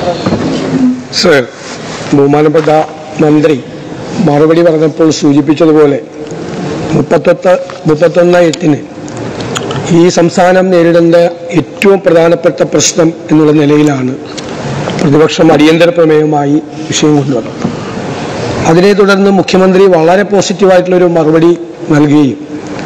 Sir ബഹുമാനപ്പെട്ട മന്ത്രി മറുപടി പറഞ്ഞപ്പോൾ സൂചിപ്പിച്ചതുപോലെ മുപ്പത്തൊത്ത് മുപ്പത്തൊന്ന് എട്ടിന് ഈ സംസ്ഥാനം നേരിടേണ്ട ഏറ്റവും പ്രധാനപ്പെട്ട പ്രശ്നം എന്നുള്ള നിലയിലാണ് പ്രതിപക്ഷം അടിയന്തര പ്രമേയമായി വിഷയം കൊണ്ടുവന്നത് അതിനെ തുടർന്ന് മുഖ്യമന്ത്രി വളരെ പോസിറ്റീവായിട്ടുള്ളൊരു മറുപടി നൽകുകയും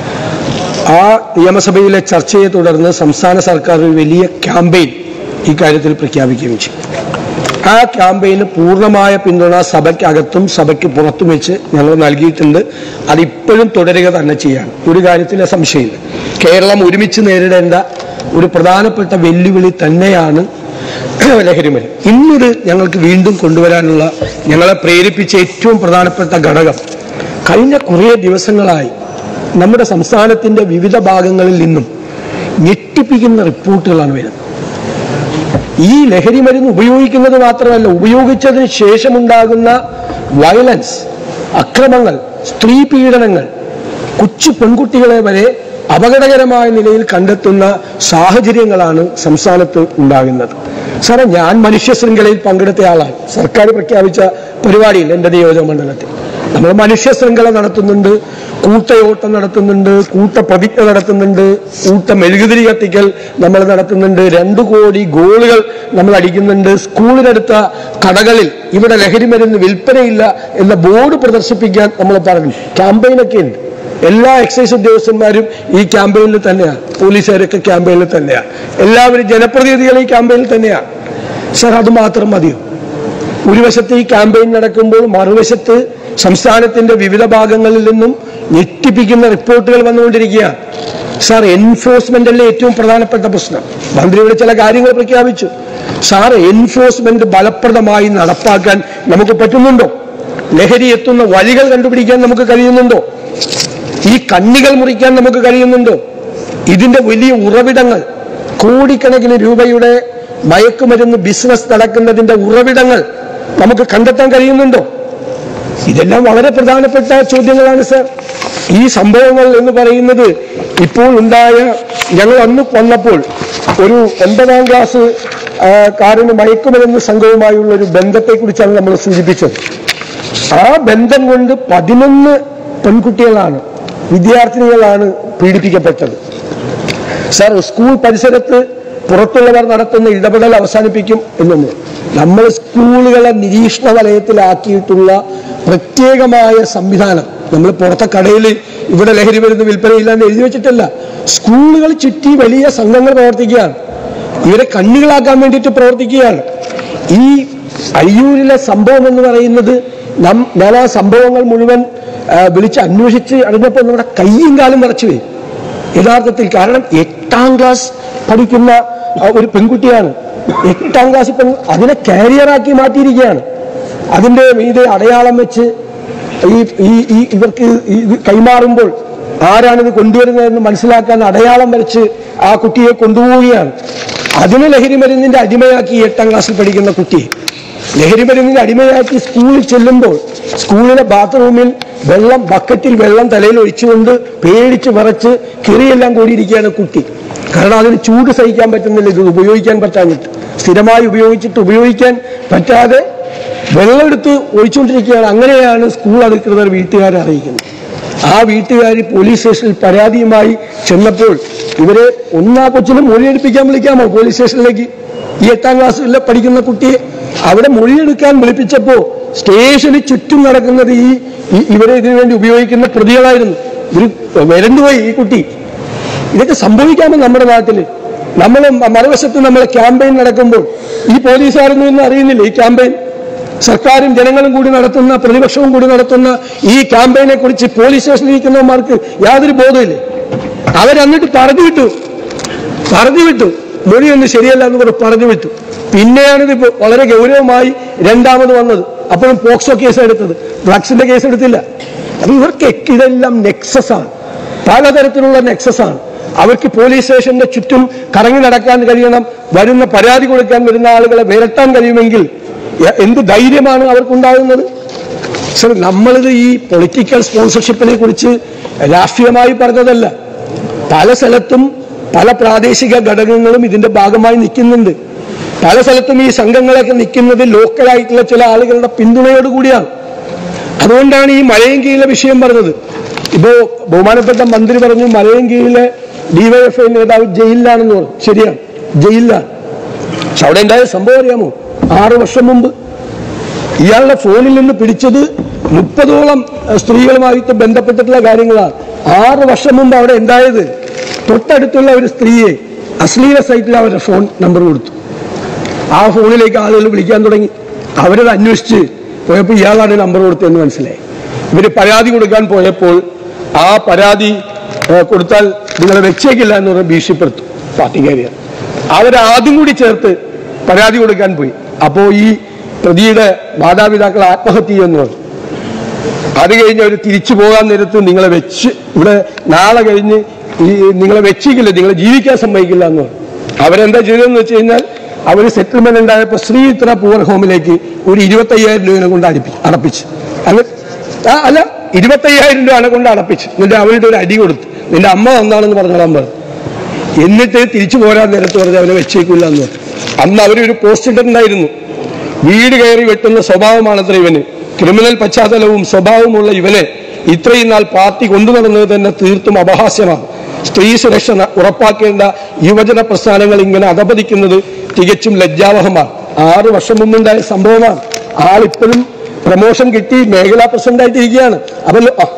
ആ നിയമസഭയിലെ ചർച്ചയെ തുടർന്ന് സംസ്ഥാന സർക്കാർ ഒരു വലിയ ക്യാമ്പയിൻ ഇക്കാര്യത്തിൽ പ്രഖ്യാപിക്കുകയും ചെയ്തു ആ ക്യാമ്പയിന് പൂർണ്ണമായ പിന്തുണ സഭയ്ക്കകത്തും സഭയ്ക്ക് പുറത്തും വെച്ച് ഞങ്ങൾ നൽകിയിട്ടുണ്ട് അതിപ്പോഴും തുടരുക തന്നെ ചെയ്യാണ് ഒരു കാര്യത്തിലെ സംശയമില്ല കേരളം ഒരുമിച്ച് നേരിടേണ്ട ഒരു പ്രധാനപ്പെട്ട വെല്ലുവിളി തന്നെയാണ് ലഹരിമല ഇന്നത് ഞങ്ങൾക്ക് വീണ്ടും കൊണ്ടുവരാനുള്ള ഞങ്ങളെ പ്രേരിപ്പിച്ച ഏറ്റവും പ്രധാനപ്പെട്ട ഘടകം കഴിഞ്ഞ കുറേ ദിവസങ്ങളായി നമ്മുടെ സംസ്ഥാനത്തിന്റെ വിവിധ ഭാഗങ്ങളിൽ നിന്നും ഞെട്ടിപ്പിക്കുന്ന റിപ്പോർട്ടുകളാണ് വരുന്നത് ഈ ലഹരി മരുന്ന് ഉപയോഗിക്കുന്നത് മാത്രമല്ല ഉപയോഗിച്ചതിന് ശേഷമുണ്ടാകുന്ന വയലൻസ് അക്രമങ്ങൾ സ്ത്രീ പീഡനങ്ങൾ കൊച്ചു പെൺകുട്ടികളെ വരെ അപകടകരമായ നിലയിൽ കണ്ടെത്തുന്ന സാഹചര്യങ്ങളാണ് സംസ്ഥാനത്ത് ഉണ്ടാകുന്നത് സാറേ ഞാൻ മനുഷ്യ ശൃംഖലയിൽ പങ്കെടുത്ത ആളാണ് സർക്കാർ പ്രഖ്യാപിച്ച പരിപാടിയിൽ എൻ്റെ നിയോജക മണ്ഡലത്തിൽ നമ്മൾ മനുഷ്യ ശൃംഖല നടത്തുന്നുണ്ട് കൂട്ടയോട്ടം നടത്തുന്നുണ്ട് കൂട്ട പ്രതിജ്ഞ നടത്തുന്നുണ്ട് കൂട്ട മെഴുകുതിരി കത്തിക്കൽ നമ്മൾ നടത്തുന്നുണ്ട് രണ്ടു കോടി ഗോളുകൾ നമ്മൾ അടിക്കുന്നുണ്ട് സ്കൂളിനടുത്ത കടകളിൽ ഇവിടെ ലഹരി മരുന്ന് വിൽപ്പനയില്ല എന്ന ബോർഡ് പ്രദർശിപ്പിക്കാൻ നമ്മൾ പറഞ്ഞു ക്യാമ്പയിനൊക്കെ ഉണ്ട് എല്ലാ എക്സൈസ് ഉദ്യോഗസ്ഥന്മാരും ഈ ക്യാമ്പയിനിൽ തന്നെയാണ് പോലീസുകാരൊക്കെ ക്യാമ്പയിനിൽ തന്നെയാണ് എല്ലാവരും ജനപ്രതിനിധികൾ ഈ ക്യാമ്പയിനിൽ തന്നെയാണ് സാർ അത് മാത്രം മതിയോ ഒരു വശത്ത് ഈ ക്യാമ്പയിൻ നടക്കുമ്പോൾ മറുവശത്ത് സംസ്ഥാനത്തിന്റെ വിവിധ ഭാഗങ്ങളിൽ നിന്നും ഞെട്ടിപ്പിക്കുന്ന റിപ്പോർട്ടുകൾ വന്നുകൊണ്ടിരിക്കുകയാണ് സാർ എൻഫോഴ്സ്മെന്റ് അല്ലേ ഏറ്റവും പ്രധാനപ്പെട്ട പ്രശ്നം മന്ത്രിയുടെ ചില കാര്യങ്ങൾ പ്രഖ്യാപിച്ചു സാർ എൻഫോഴ്സ്മെന്റ് ഫലപ്രദമായി നടപ്പാക്കാൻ നമുക്ക് പറ്റുന്നുണ്ടോ ലഹരി എത്തുന്ന വഴികൾ കണ്ടുപിടിക്കാൻ നമുക്ക് കഴിയുന്നുണ്ടോ ഈ കണ്ണികൾ മുറിക്കാൻ നമുക്ക് കഴിയുന്നുണ്ടോ ഇതിന്റെ വലിയ ഉറവിടങ്ങൾ കോടിക്കണക്കിന് രൂപയുടെ മയക്കുമരുന്ന് ബിസിനസ് നടക്കുന്നതിന്റെ ഉറവിടങ്ങൾ നമുക്ക് കണ്ടെത്താൻ കഴിയുന്നുണ്ടോ ഇതെല്ലാം വളരെ പ്രധാനപ്പെട്ട ചോദ്യങ്ങളാണ് സർ ഈ സംഭവങ്ങൾ എന്ന് പറയുന്നത് ഇപ്പോൾ ഉണ്ടായ ഞങ്ങൾ അന്ന് വന്നപ്പോൾ ഒരു ഒൻപതാം ക്ലാസ് ആ, കാരന് മയക്കുമരുന്ന് സംഘവുമായുള്ള ഒരു ബന്ധത്തെക്കുറിച്ചാണ് നമ്മൾ സൂചിപ്പിച്ചത് ആ ബന്ധം കൊണ്ട് പതിനൊന്ന് പെൺകുട്ടികളാണ് വിദ്യാർത്ഥിനികളാണ് പീഡിപ്പിക്കപ്പെട്ടത് സാർ സ്കൂൾ പരിസരത്ത് പുറത്തുള്ളവർ നടത്തുന്ന ഇടപെടൽ അവസാനിപ്പിക്കും എന്നത് നമ്മൾ സ്കൂളുകളെ നിരീക്ഷണ വലയത്തിലാക്കിയിട്ടുള്ള പ്രത്യേകമായ സംവിധാനം നമ്മൾ പുറത്തെ കടയിൽ ഇവിടെ ലഹരി മരുന്ന് വിൽപ്പനയില്ല എന്ന് എഴുതി വെച്ചിട്ടല്ല സ്കൂളുകൾ ചുറ്റി വലിയ സംഘങ്ങൾ പ്രവർത്തിക്കുകയാണ് ഇവരെ കണ്ണികളാക്കാൻ വേണ്ടിയിട്ട് പ്രവർത്തിക്കുകയാണ് ഈ അയ്യൂരിലെ സംഭവം എന്ന് പറയുന്നത് നം ഞാൻ ആ സംഭവങ്ങൾ മുഴുവൻ ആ, വിളിച്ച് അന്വേഷിച്ച് അറിഞ്ഞപ്പോൾ നമ്മുടെ കയ്യും കാലും വിറച്ചു പോയി യഥാർത്ഥത്തിൽ കാരണം എട്ടാം ക്ലാസ് പഠിക്കുന്ന ആ ഒരു പെൺകുട്ടിയാണ് എട്ടാം ക്ലാസ്സിൽ പെൺ അതിനെ കാരിയറാക്കി മാറ്റിയിരിക്കുകയാണ് അതിന്റെ മീതെ അടയാളം വെച്ച് ഈ ഈ ഈ ഇവർക്ക് ഇത് കൈമാറുമ്പോൾ ആരാണിത് കൊണ്ടുവരുന്നതെന്ന് മനസ്സിലാക്കാൻ അടയാളം വരച്ച് ആ കുട്ടിയെ കൊണ്ടുപോവുകയാണ് അതിന് ലഹരി മരുന്നിന്റെ അടിമയാക്കി ഈ എട്ടാം ക്ലാസ്സിൽ പഠിക്കുന്ന കുട്ടിയെ ലഹരി മരുന്നിന്റെ അടിമയാക്കി സ്കൂളിൽ ചെല്ലുമ്പോൾ സ്കൂളിലെ ബാത്റൂമിൽ വെള്ളം ബക്കറ്റിൽ വെള്ളം തലയിൽ ഒഴിച്ചുകൊണ്ട് പേടിച്ച് വിറച്ച് കിറിയെല്ലാം കൂടിയിരിക്കുകയാണ് കുട്ടി കാരണം അതിന് ചൂട് സഹിക്കാൻ പറ്റുന്നില്ല ഇത് ഉപയോഗിക്കാൻ പറ്റാഞ്ഞിട്ട് സ്ഥിരമായി ഉപയോഗിച്ചിട്ട് ഉപയോഗിക്കാൻ പറ്റാതെ വെള്ളം എടുത്ത് ഒഴിച്ചുകൊണ്ടിരിക്കുകയാണ് അങ്ങനെയാണ് സ്കൂൾ അധികൃതർ വീട്ടുകാരെ അറിയിക്കുന്നത് ആ വീട്ടുകാർ പോലീസ് സ്റ്റേഷനിൽ പരാതിയുമായി ചെന്നപ്പോൾ ഇവരെ ഒന്നാ കൊച്ചിനെ മൊഴിയെടുപ്പിക്കാൻ വിളിക്കാമോ പോലീസ് സ്റ്റേഷനിലേക്ക് ഈ എട്ടാം ക്ലാസ്സിൽ പഠിക്കുന്ന കുട്ടിയെ അവിടെ മൊഴിയെടുക്കാൻ വിളിപ്പിച്ചപ്പോ സ്റ്റേഷന് ചുറ്റും നടക്കുന്നത് ഈ ഈ- ഇവരെ ഇതിനു വേണ്ടി ഉപയോഗിക്കുന്ന പ്രതികളായിരുന്നു ഇവര് വരണ്ടുപോയി ഈ കുട്ടി ഇതൊക്കെ സംഭവിക്കാമോ നമ്മുടെ നാട്ടില് നമ്മൾ മറുവശത്ത് നമ്മളെ ക്യാമ്പയിൻ നടക്കുമ്പോൾ ഈ പോലീസുകാരൊന്നും ഇന്ന് അറിയുന്നില്ല ഈ ക്യാമ്പയിൻ സർക്കാരും ജനങ്ങളും കൂടി നടത്തുന്ന പ്രതിപക്ഷവും കൂടി നടത്തുന്ന ഈ ക്യാമ്പയിനെ കുറിച്ച് പോലീസ് സ്റ്റേഷനിൽ ഇരിക്കുന്നവന്മാർക്ക് യാതൊരു ബോധമില്ലേ അവരന്നിട്ട് പറഞ്ഞു വിട്ടു പറഞ്ഞു വിട്ടു മൊഴിയൊന്നും ശരിയല്ല എന്ന് പറഞ്ഞ് പറഞ്ഞു വിട്ടു പിന്നെയാണ് ഇത് വളരെ ഗൗരവമായി രണ്ടാമത് വന്നത് അപ്പോഴും പോക്സോ കേസ് എടുത്തത് ഡ്രഗ്സിന്റെ കേസ് എടുത്തില്ല അപ്പൊ ഇവർക്കൊക്കെ ഇതെല്ലാം നെക്സസ് ആണ് പലതരത്തിലുള്ള നെക്സസ് ആണ് അവർക്ക് പോലീസ് സ്റ്റേഷന്റെ ചുറ്റും കറങ്ങി നടക്കാൻ കഴിയണം വരുന്ന പരാതി കൊടുക്കാൻ വരുന്ന ആളുകളെ വിരട്ടാൻ കഴിയുമെങ്കിൽ എ- എന്ത് ധൈര്യമാണ് അവർക്കുണ്ടാകുന്നത് സർ നമ്മളിത് ഈ പൊളിറ്റിക്കൽ സ്പോൺസർഷിപ്പിനെ കുറിച്ച് രാഷ്ട്രീയമായി പറഞ്ഞതല്ല പല സ്ഥലത്തും പല പ്രാദേശിക ഘടകങ്ങളും ഇതിന്റെ ഭാഗമായി നിൽക്കുന്നുണ്ട് പല സ്ഥലത്തും ഈ സംഘങ്ങളൊക്കെ നിൽക്കുന്നത് ലോക്കലായിട്ടുള്ള ചില ആളുകളുടെ പിന്തുണയോടുകൂടിയാണ് അതുകൊണ്ടാണ് ഈ മലയൻകീഴിലെ വിഷയം പറഞ്ഞത് ഇപ്പോ ബഹുമാനപ്പെട്ട മന്ത്രി പറഞ്ഞു മലയൻകീഴിലെ ഡിവൈഎഫ്ഐ നേതാവ് ജയിലിലാണെന്ന് പറഞ്ഞു ശരിയാണ് ജയിലിലാണ് പക്ഷെ അവിടെ ഉണ്ടായ സംഭവം അറിയാമോ ആറു വർഷം മുമ്പ് ഇയാളുടെ ഫോണിൽ നിന്ന് പിടിച്ചത് മുപ്പതോളം അഹ്, സ്ത്രീകളുമായിട്ട് ബന്ധപ്പെട്ടിട്ടുള്ള കാര്യങ്ങളാണ് ആറ് വർഷം മുമ്പ് അവിടെ ഉണ്ടായത് തൊട്ടടുത്തുള്ള ഒരു സ്ത്രീയെ അശ്ലീല സൈറ്റിൽ അവരുടെ ഫോൺ നമ്പർ കൊടുത്തു ആ ഫോണിലേക്ക് ആളുകൾ വിളിക്കാൻ തുടങ്ങി അവരത് അന്വേഷിച്ച് പോയപ്പോൾ ഇയാളാണ് നമ്പർ കൊടുത്തതെന്ന് മനസ്സിലായി ഇവര് പരാതി കൊടുക്കാൻ പോയപ്പോൾ ആ പരാതി ഏഹ്, കൊടുത്താൽ നിങ്ങളെ വെച്ചേക്കില്ല എന്ന് പറഞ്ഞ് ഭീഷണിപ്പെടുത്തു പാർട്ടിക്കാരിയാണ് അവരാദ്യം കൂടി ചേർത്ത് പരാതി കൊടുക്കാൻ പോയി അപ്പോൾ ഈ പ്രതിയുടെ മാതാപിതാക്കൾ ആത്മഹത്യ ചെയ്യുമെന്ന് പറഞ്ഞു അത് കഴിഞ്ഞ് അവർ തിരിച്ചു പോകാൻ നേരത്ത് നിങ്ങളെ വെച്ച് ഇവിടെ നാളെ കഴിഞ്ഞ് ഈ നിങ്ങളെ വെച്ചിക്കില്ല നിങ്ങളെ ജീവിക്കാൻ സമ്മതിക്കില്ല എന്ന് പറഞ്ഞു അവരെന്താ ചെയ്തതെന്ന് വെച്ച് കഴിഞ്ഞാൽ അവർ സെറ്റിൽമെന്റ് ഉണ്ടായപ്പോൾ ശ്രീത്ര പൂവർ ഹോമിലേക്ക് ഒരു ഇരുപത്തയ്യായിരം രൂപയെ കൊണ്ട് അടിപ്പി അടപ്പിച്ച് അത് ആ അല്ല ഇരുപത്തയ്യായിരം രൂപ കൊണ്ട് അടപ്പിച്ച് എന്നിട്ട് അവരുടെ ഒരു അടി കൊടുത്തു നിന്റെ അമ്മ വന്നാണെന്ന് പറഞ്ഞോളാൻ പറഞ്ഞു എന്നിട്ട് തിരിച്ചു പോരാൻ നേരത്ത് പറഞ്ഞ് അവനെ വെച്ചേക്കില്ല എന്ന് പറഞ്ഞു അന്ന് അവരൊരു പോസ്റ്റ് ഇട്ടിട്ടുണ്ടായിരുന്നു വീട് കയറി വെട്ടുന്ന സ്വഭാവമാണത്ര ഇവന് ക്രിമിനൽ പശ്ചാത്തലവും സ്വഭാവമുള്ള ഇവനെ ഇത്രയും നാൾ പാർട്ടി കൊണ്ടു നടന്നത് തന്നെ തീർത്തും അപഹാസ്യമാണ് സ്ത്രീ സുരക്ഷ ന- ഉറപ്പാക്കേണ്ട യുവജന പ്രസ്ഥാനങ്ങൾ ഇങ്ങനെ അധപതിക്കുന്നത് തികച്ചും ലജ്ജാവഹമാണ് ആറ് വർഷം മുമ്പുണ്ടായ സംഭവമാണ് ആളിപ്പോഴും പ്രമോഷൻ കിട്ടി മേഖലാ പ്രസിഡന്റ് ആയിട്ടിരിക്കുകയാണ് അതല്ലോ ആ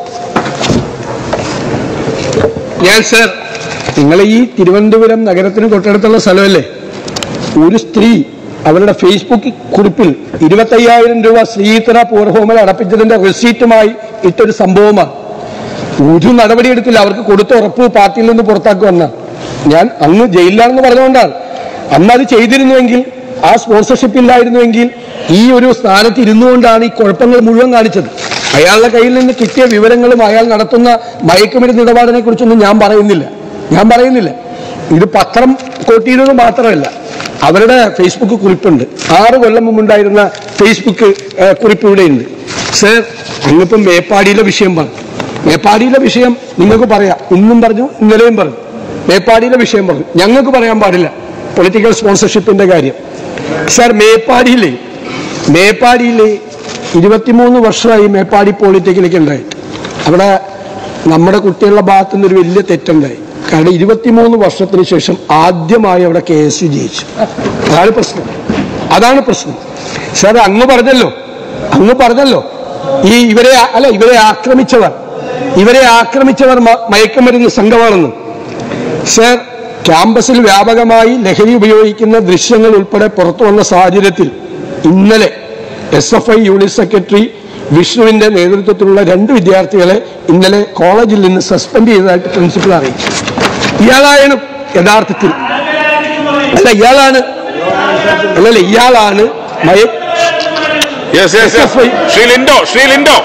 ഞാൻ സർ നിങ്ങൾ ഈ തിരുവനന്തപുരം നഗരത്തിന് തൊട്ടടുത്തുള്ള സ്ഥലമല്ലേ ഒരു സ്ത്രീ അവരുടെ ഫേസ്ബുക്ക് കുറിപ്പിൽ ഇരുപത്തയ്യായിരം രൂപ ശ്രീധര പൂർഹോമൽ അടപ്പിച്ചതിന്റെ റെസീറ്റുമായി ഇട്ടൊരു സംഭവമാണ് ഒരു നടപടി എടുത്തില്ല അവർക്ക് കൊടുത്ത ഉറപ്പ് പാർട്ടിയിൽ നിന്ന് പുറത്താക്കുമെന്ന ഞാൻ അന്ന് ജയിലിലാണെന്ന് പറഞ്ഞുകൊണ്ടാണ് അന്ന് അത് ചെയ്തിരുന്നുവെങ്കിൽ ആ സ്പോൺസർഷിപ്പ് ഇല്ലായിരുന്നുവെങ്കിൽ ഈ ഒരു സ്ഥാനത്ത് ഇരുന്നുകൊണ്ടാണ് ഈ കുഴപ്പങ്ങൾ മുഴുവൻ കാണിച്ചത് അയാളുടെ കയ്യിൽ നിന്ന് കിട്ടിയ വിവരങ്ങളും അയാൾ നടത്തുന്ന മയക്കുമരുന്ന് ഇടപാടിനെ കുറിച്ചൊന്നും ഞാൻ പറയുന്നില്ല ഞാൻ പറയുന്നില്ല ഇത് പത്രം കോട്ടിയത് മാത്രമല്ല അവരുടെ ഫേസ്ബുക്ക് കുറിപ്പുണ്ട് ആറ് കൊല്ലം മുമ്പുണ്ടായിരുന്ന ഫേസ്ബുക്ക് ഏഹ്, കുറിപ്പ് ഇവിടെയുണ്ട് സർ അങ്ങിപ്പം മേപ്പാടിയിലെ വിഷയം പറഞ്ഞു മേപ്പാടിയിലെ വിഷയം നിങ്ങൾക്ക് പറയാം ഇന്നും പറഞ്ഞു ഇന്നലെയും പറഞ്ഞു മേപ്പാടിയിലെ വിഷയം പറഞ്ഞു ഞങ്ങൾക്ക് പറയാൻ പാടില്ല പൊളിറ്റിക്കൽ സ്പോൺസർഷിപ്പിന്റെ കാര്യം സർ മേപ്പാടിയിലെ മേപ്പാടിയിലെ ഇരുപത്തിമൂന്ന് വർഷമായി മേപ്പാടി പോളിടെക്നിക് ഉണ്ടായിട്ട് അവിടെ നമ്മുടെ കുട്ടികളുടെ ഭാഗത്തു നിന്ന് ഒരു വലിയ തെറ്റുണ്ടായി കാരണം ഇരുപത്തിമൂന്ന് വർഷത്തിന് ശേഷം ആദ്യമായി അവിടെ കെ എസ് യു ജയിച്ചു അതാണ് പ്രശ്നം അതാണ് പ്രശ്നം സാർ അങ്ങ് പറഞ്ഞല്ലോ അങ്ങ് പറഞ്ഞല്ലോ ഈ ഇവരെ ആ- അല്ല ഇവരെ ആക്രമിച്ചവർ ഇവരെ ആക്രമിച്ചവർ മ- മയക്കുമരുന്ന് സംഘമാണെന്ന് സർ ക്യാമ്പസിൽ വ്യാപകമായി ലഹരി ഉപയോഗിക്കുന്ന ദൃശ്യങ്ങൾ ഉൾപ്പെടെ പുറത്തു വന്ന സാഹചര്യത്തിൽ ഇന്നലെ S F I unit secretary വിഷ്ണുവിന്റെ നേതൃത്വത്തിലുള്ള രണ്ട് വിദ്യാർത്ഥികളെ ഇന്നലെ കോളേജിൽ നിന്ന് സസ്പെൻഡ് ചെയ്തതായിട്ട് പ്രിൻസിപ്പൽ അറിയിച്ചു ഇയാളാണ് യഥാർത്ഥത്തിൽ അല്ല ഇയാളാണ് അല്ലല്ല ഇയാളാണ് മയ Yes, yes, yes. SFI. Sri Lindo, Sri Lindo.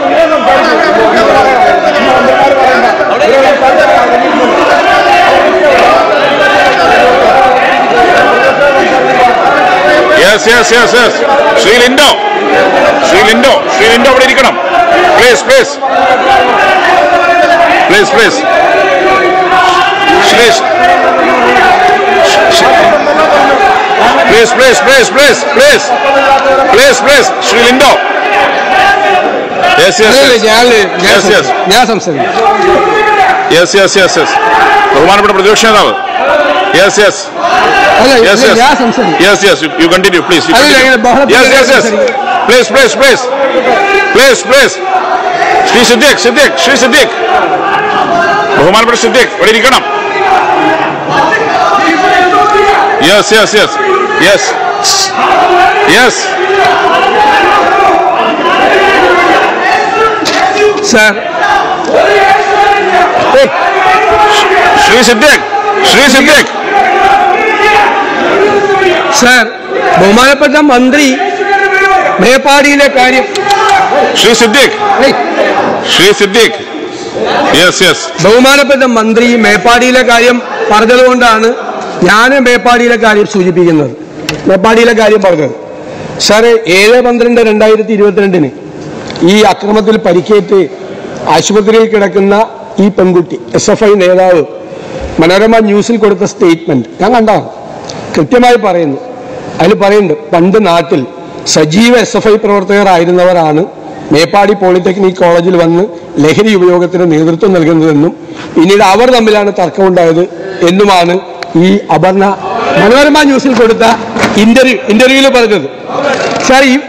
Yes, yes, yes, yes. Sri Lindo. Sri Lindo. Sri Lindo അവിടെ ഇരിക്കണം. Please, please. Please, please. Please. Please, please, please, please, please. Please, please. Sri Lindo. Yes, yes, അല്ലല്ല, yes. ഞാന് ഞാൻ Yes, yes. സംസാരിക്കാം. ഞാൻ സംസാരിക്കാം yes yes yes yes ബഹുമാനപ്പെട്ട പ്രതിപക്ഷ നേതാവ് യെസ് യെസ് അല്ല യെസ് ഇല്ല, യെസ് ഞാൻ സംസാരിക്കാം yes yes you continue please അല്ല, ഇങ്ങനെ ബഹളത്തിൽ യെസ് യെസ് യെസ് സംസാരിക്കുക. Please please please please please Shri Siddique Siddique Shri Siddique ബഹുമാനപ്പെട്ട സിദ്ദീഖ് ഇവിടെ ഇരിക്കണം yes yes yes yes yes sir Shri Siddique Shri Siddique sir ബഹുമാനപ്പെട്ട മന്ത്രി മേപ്പാടിയിലെ കാര്യം ശ്രീ സിദ്ദീഖ് ഏയ്, ശ്രീ സിദ്ദീഖ് യെസ് യെസ് ബഹുമാനപ്പെട്ട മന്ത്രി മേപ്പാടിയിലെ കാര്യം പറഞ്ഞതുകൊണ്ടാണ് ഞാൻ മേപ്പാടിയിലെ കാര്യം സൂചിപ്പിക്കുന്നത് മേപ്പാടിയിലെ കാര്യം പറഞ്ഞത് സാറ് ഏഴ് പന്ത്രണ്ട് രണ്ടായിരത്തി ഇരുപത്തിരണ്ടിന് ഈ അക്രമത്തിൽ പരിക്കേറ്റ് ആശുപത്രിയിൽ കിടക്കുന്ന ഈ പെൺകുട്ടി എസ് എഫ് ഐ നേതാവ് മനോരമ ന്യൂസിൽ കൊടുത്ത സ്റ്റേറ്റ്മെന്റ് ഞാൻ കണ്ടതാണ് കൃത്യമായി പറയുന്നു അതിൽ പറയുന്നുണ്ട് പണ്ട് നാട്ടിൽ സജീവ എസ് എഫ് ഐ പ്രവർത്തകരായിരുന്നവരാണ് മേപ്പാടി പോളിടെക്നിക് കോളേജിൽ വന്ന് ലഹരി ഉപയോഗത്തിന് നേതൃത്വം നൽകുന്നതെന്നും പിന്നീട് അവർ തമ്മിലാണ് തർക്കമുണ്ടായത് എന്നുമാണ് ഈ അപർണ മനോരമ ന്യൂസിൽ കൊടുത്ത ഇന്റർവ്യൂ ഇന്റർവ്യൂവിൽ പറഞ്ഞത് സാർ ഈ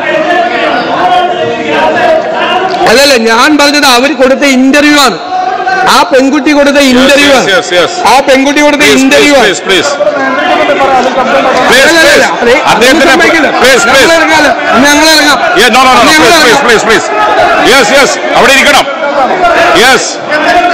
അതല്ല ഞാൻ പറഞ്ഞത് അവർ കൊടുത്ത ഇന്റർവ്യൂ ആണ് ആ പെൺകുട്ടി കൊടുത്ത ഇന്റർവ്യൂ ആണ് yes, yes. ആ പെൺകുട്ടി കൊടുത്ത Please, ഇന്റർവ്യൂ please, ആണ് please, please. Please, please. അദ്ദേഹത്തിന് please, please. ഞങ്ങളിറങ്ങാം Yeah, no, no, no, no. Please, please, please, please. Yes, yes. അവിടെ ഇരിക്കണം യെസ്